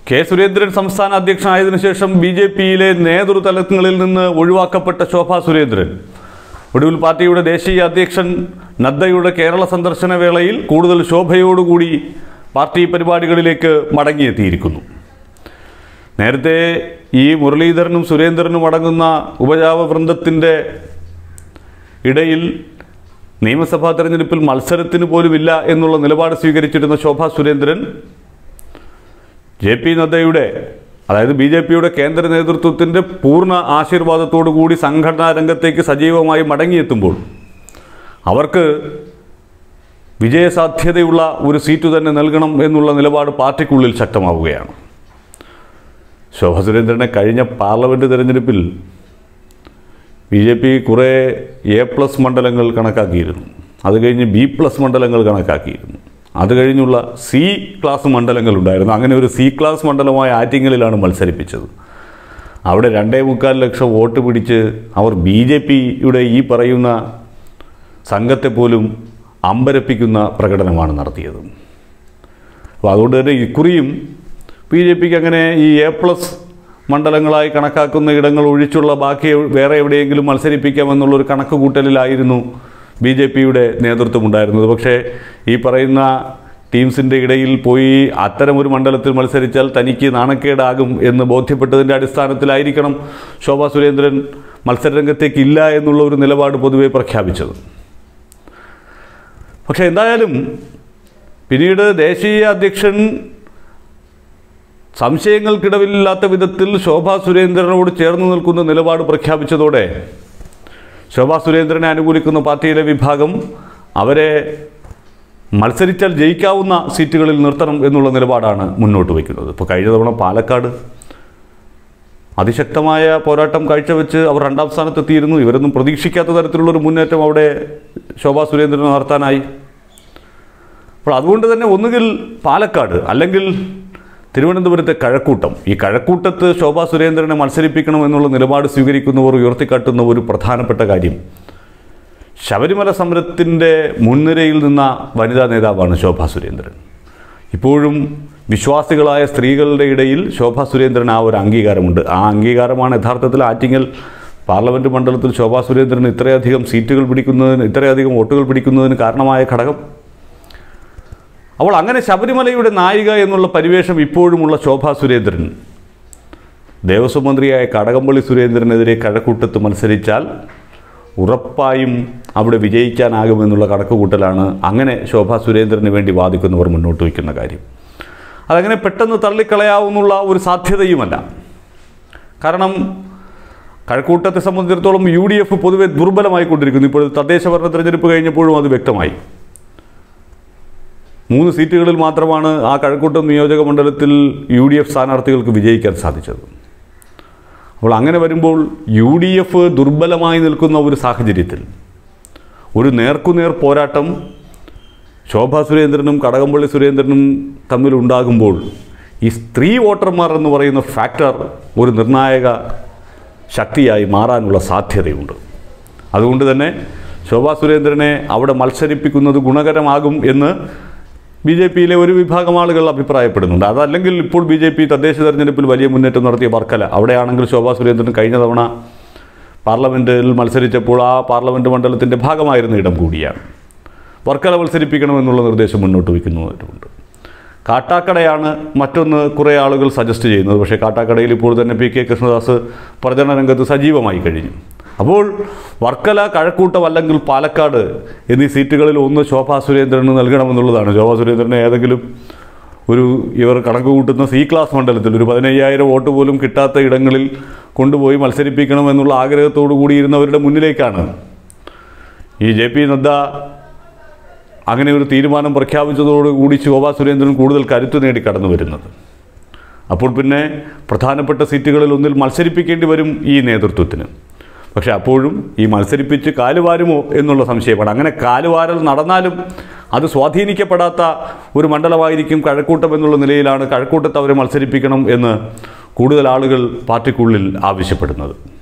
K Surendran സംസ്ഥാന അധ്യക്ഷനായതിനു ശേഷം B J പിയിലെ നേതൃതലങ്ങളിൽ നിന്ന് ഒഴിവാക്കപ്പെട്ട ശോഭാ സുരേന്ദ്രൻ ഒടുവിൽ പാർട്ടിയുടെ ദേശീയ അധ്യക്ഷൻ നദ്ദയുടെ കേരള സന്ദർശന വേളയിൽ കൂടുതൽ ശോഭയോടുകൂടി പാർട്ടി പരിപാടികളിലേക്ക് മടങ്ങിയെത്തിയിരിക്കുന്നു നേരത്തെ ഈ മുരളീധരനും സുരേന്ദ്രനും അടങ്ങുന്ന ഉപജാപ വൃന്ദത്തിൻ്റെ ഇടയിൽ നിയമസഭാ തെരഞ്ഞെടുപ്പിൽ മത്സരത്തിന് പോലുമില്ല എന്നുള്ള നിലപാട് സ്വീകരിച്ചിരുന്ന ശോഭാ സുരേന്ദ്രൻ ജെ പി നദ്ദയുടെ അതായത് ബി ജെ പിയുടെ കേന്ദ്ര നേതൃത്വത്തിൻ്റെ പൂർണ്ണ ആശീർവാദത്തോടു കൂടി സംഘടനാ രംഗത്തേക്ക് സജീവമായി മടങ്ങിയെത്തുമ്പോൾ അവർക്ക് വിജയസാധ്യതയുള്ള ഒരു സീറ്റ് തന്നെ നൽകണം എന്നുള്ള നിലപാട് പാർട്ടിക്കുള്ളിൽ ശക്തമാവുകയാണ് ശോഭ സുരേന്ദ്രനെ കഴിഞ്ഞ പാർലമെൻറ്റ് തിരഞ്ഞെടുപ്പിൽ ബി ജെ പി കുറേ എ പ്ലസ് മണ്ഡലങ്ങൾ കണക്കാക്കിയിരുന്നു അത് കഴിഞ്ഞ് ബി പ്ലസ് മണ്ഡലങ്ങൾ കണക്കാക്കിയിരുന്നു അത് കഴിഞ്ഞുള്ള സി ക്ലാസ് മണ്ഡലങ്ങളുണ്ടായിരുന്നു അങ്ങനെ ഒരു സി ക്ലാസ് മണ്ഡലമായ ആറ്റിങ്ങലിലാണ് മത്സരിപ്പിച്ചത് അവിടെ രണ്ടേ മുക്കാൽ ലക്ഷം വോട്ട് പിടിച്ച് അവർ ബി ജെ പിയുടെ ഈ പറയുന്ന സംഘത്തെ പോലും അമ്പരപ്പിക്കുന്ന പ്രകടനമാണ് നടത്തിയത് അപ്പോൾ അതുകൊണ്ട് തന്നെ ഇക്കുറിയും ബി ജെ പിക്ക് അങ്ങനെ ഈ എ പ്ലസ് മണ്ഡലങ്ങളായി കണക്കാക്കുന്ന ഇടങ്ങൾ ഒഴിച്ചുള്ള ബാക്കി വേറെ എവിടെയെങ്കിലും മത്സരിപ്പിക്കാമെന്നുള്ളൊരു കണക്ക് കൂട്ടലിലായിരുന്നു ബി ജെ പിയുടെ നേതൃത്വം ഉണ്ടായിരുന്നത് പക്ഷേ ഈ പറയുന്ന ടീംസിൻ്റെ ഇടയിൽ പോയി അത്തരം ഒരു മണ്ഡലത്തിൽ മത്സരിച്ചാൽ തനിക്ക് നാണക്കേടാകും എന്ന് ബോധ്യപ്പെട്ടതിൻ്റെ അടിസ്ഥാനത്തിലായിരിക്കണം ശോഭാ സുരേന്ദ്രൻ മത്സരരംഗത്തേക്ക് ഇല്ല എന്നുള്ള ഒരു നിലപാട് പൊതുവെ പ്രഖ്യാപിച്ചത് പക്ഷേ എന്തായാലും പിന്നീട് ദേശീയ അധ്യക്ഷൻ സംശയങ്ങൾക്കിടവില്ലാത്ത വിധത്തിൽ ശോഭാ സുരേന്ദ്രനോട് ചേർന്ന് നിൽക്കുന്ന നിലപാട് പ്രഖ്യാപിച്ചതോടെ ശോഭാ സുരേന്ദ്രനെ അനുകൂലിക്കുന്ന പാർട്ടിയിലെ വിഭാഗം അവരെ മത്സരിച്ചാൽ ജയിക്കാവുന്ന സീറ്റുകളിൽ നിർത്തണം എന്നുള്ള നിലപാടാണ് മുന്നോട്ട് വയ്ക്കുന്നത് ഇപ്പോൾ കഴിഞ്ഞ തവണ പാലക്കാട് അതിശക്തമായ പോരാട്ടം കാഴ്ചവെച്ച് അവർ രണ്ടാം സ്ഥാനത്തെത്തിയിരുന്നു ഇവരൊന്നും പ്രതീക്ഷിക്കാത്ത തരത്തിലുള്ളൊരു മുന്നേറ്റം അവിടെ ശോഭാ സുരേന്ദ്രൻ നടത്താനായി അപ്പോൾ അതുകൊണ്ട് തന്നെ ഒന്നുകിൽ പാലക്കാട് അല്ലെങ്കിൽ തിരുവനന്തപുരത്തെ കഴക്കൂട്ടം ഈ കഴക്കൂട്ടത്ത് ശോഭാ സുരേന്ദ്രനെ മത്സരിപ്പിക്കണം എന്നുള്ള നിലപാട് സ്വീകരിക്കുന്നവർ ഉയർത്തിക്കാട്ടുന്ന ഒരു പ്രധാനപ്പെട്ട കാര്യം ശബരിമല സമരത്തിൻ്റെ മുൻനിരയിൽ നിന്ന വനിതാ നേതാവാണ് ശോഭാ സുരേന്ദ്രൻ ഇപ്പോഴും വിശ്വാസികളായ സ്ത്രീകളുടെ ഇടയിൽ ശോഭാ സുരേന്ദ്രൻ ആ ഒരു അംഗീകാരമുണ്ട് ആ അംഗീകാരമാണ് യഥാർത്ഥത്തിൽ ആറ്റിങ്ങൽ പാർലമെൻറ്റ് മണ്ഡലത്തിൽ ശോഭാ സുരേന്ദ്രൻ ഇത്രയധികം സീറ്റുകൾ പിടിക്കുന്നതിന് ഇത്രയധികം വോട്ടുകൾ പിടിക്കുന്നതിന് കാരണമായ ഘടകം അവൾ അങ്ങനെ ശബരിമലയുടെ നായിക എന്നുള്ള പരിവേഷം ഇപ്പോഴുമുള്ള ശോഭാ സുരേന്ദ്രൻ ദേവസ്വം മന്ത്രിയായ കടകംപള്ളി സുരേന്ദ്രനെതിരെ കഴക്കൂട്ടത്ത് മത്സരിച്ചാൽ ഉറപ്പായും അവിടെ വിജയിക്കാനാകുമെന്നുള്ള കണക്കുകൂട്ടലാണ് അങ്ങനെ ശോഭാ സുരേന്ദ്രന് വേണ്ടി വാദിക്കുന്നവർ മുന്നോട്ട് വയ്ക്കുന്ന കാര്യം അതങ്ങനെ പെട്ടെന്ന് തള്ളിക്കളയാവുന്നുള്ള ഒരു സാധ്യതയുമല്ല കാരണം കഴക്കൂട്ടത്തെ സംബന്ധിച്ചിടത്തോളം യു ഡി എഫ് പൊതുവെ ദുർബലമായിക്കൊണ്ടിരിക്കുന്നു ഇപ്പോൾ തദ്ദേശ ഭരണ തെരഞ്ഞെടുപ്പ് കഴിഞ്ഞപ്പോഴും അത് വ്യക്തമായി മൂന്ന് സീറ്റുകളിൽ മാത്രമാണ് ആ കഴക്കൂട്ടം നിയോജക മണ്ഡലത്തിൽ യു ഡി എഫ് സ്ഥാനാർത്ഥികൾക്ക് വിജയിക്കാൻ സാധിച്ചത് അപ്പോൾ അങ്ങനെ വരുമ്പോൾ യു ഡി എഫ് ദുർബലമായി നിൽക്കുന്ന ഒരു സാഹചര്യത്തിൽ ഒരു നേർക്കുനേർ പോരാട്ടം ശോഭാ സുരേന്ദ്രനും കടകംപള്ളി സുരേന്ദ്രനും തമ്മിലുണ്ടാകുമ്പോൾ ഈ സ്ത്രീ വോട്ടർമാർ എന്ന് പറയുന്ന ഫാക്ടർ ഒരു നിർണായക ശക്തിയായി മാറാനുള്ള സാധ്യതയുണ്ട് അതുകൊണ്ട് തന്നെ ശോഭാ സുരേന്ദ്രനെ അവിടെ മത്സരിപ്പിക്കുന്നത് ഗുണകരമാകും എന്ന് ബി ജെ പിയിലെ ഒരു വിഭാഗം ആളുകൾ അഭിപ്രായപ്പെടുന്നുണ്ട് അതല്ലെങ്കിൽ ഇപ്പോൾ ബി ജെ പി തദ്ദേശ തെരഞ്ഞെടുപ്പിൽ വലിയ മുന്നേറ്റം നടത്തിയ വർക്കല അവിടെയാണെങ്കിൽ ശോഭാ സുരേന്ദ്രൻ കഴിഞ്ഞ തവണ പാർലമെൻറ്റിൽ മത്സരിച്ചപ്പോൾ ആ പാർലമെൻറ്റ് മണ്ഡലത്തിൻ്റെ ഭാഗമായിരുന്ന ഇടം കൂടിയാണ് വർക്കല മത്സരിപ്പിക്കണമെന്നുള്ള നിർദ്ദേശം മുന്നോട്ട് വയ്ക്കുന്നവരുമുണ്ട് കാട്ടാക്കടയാണ് മറ്റൊന്ന് കുറേ ആളുകൾ സജസ്റ്റ് ചെയ്യുന്നത് പക്ഷേ കാട്ടാക്കടയിൽ ഇപ്പോൾ തന്നെ പി കെ കൃഷ്ണദാസ് പ്രചരണ രംഗത്ത് സജീവമായി കഴിഞ്ഞു അപ്പോൾ വർക്കല കഴക്കൂട്ടം അല്ലെങ്കിൽ പാലക്കാട് എന്നീ സീറ്റുകളിൽ ഒന്ന് ശോഭാ സുരേന്ദ്രന് നൽകണമെന്നുള്ളതാണ് ശോഭാ സുരേന്ദ്രനെ ഏതെങ്കിലും ഒരു ഇവർ കണക്ക് കൂട്ടുന്ന സി ക്ലാസ് മണ്ഡലത്തിൽ ഒരു പതിനയ്യായിരം വോട്ട് പോലും കിട്ടാത്ത ഇടങ്ങളിൽ കൊണ്ടുപോയി മത്സരിപ്പിക്കണമെന്നുള്ള ആഗ്രഹത്തോടു കൂടി ഇരുന്നവരുടെ മുന്നിലേക്കാണ് ഈ ജെ പി നദ്ദ അങ്ങനെ ഒരു തീരുമാനം പ്രഖ്യാപിച്ചതോടുകൂടി ശോഭാ സുരേന്ദ്രൻ കൂടുതൽ കരുത്ത് നേടി കടന്നു വരുന്നത് അപ്പോൾ പിന്നെ പ്രധാനപ്പെട്ട സീറ്റുകളിൽ ഒന്നിൽ മത്സരിപ്പിക്കേണ്ടി വരും ഈ നേതൃത്വത്തിന് പക്ഷേ അപ്പോഴും ഈ മത്സരിപ്പിച്ച് കാലുവാരുമോ എന്നുള്ള സംശയമാണ് അങ്ങനെ കാലുവാരൽ നടന്നാലും അത് സ്വാധീനിക്കപ്പെടാത്ത ഒരു മണ്ഡലമായിരിക്കും കഴക്കൂട്ടം എന്നുള്ള നിലയിലാണ് കഴക്കൂട്ടത്ത് അവരെ മത്സരിപ്പിക്കണം എന്ന് കൂടുതൽ ആളുകൾ പാർട്ടിക്കുള്ളിൽ ആവശ്യപ്പെടുന്നത്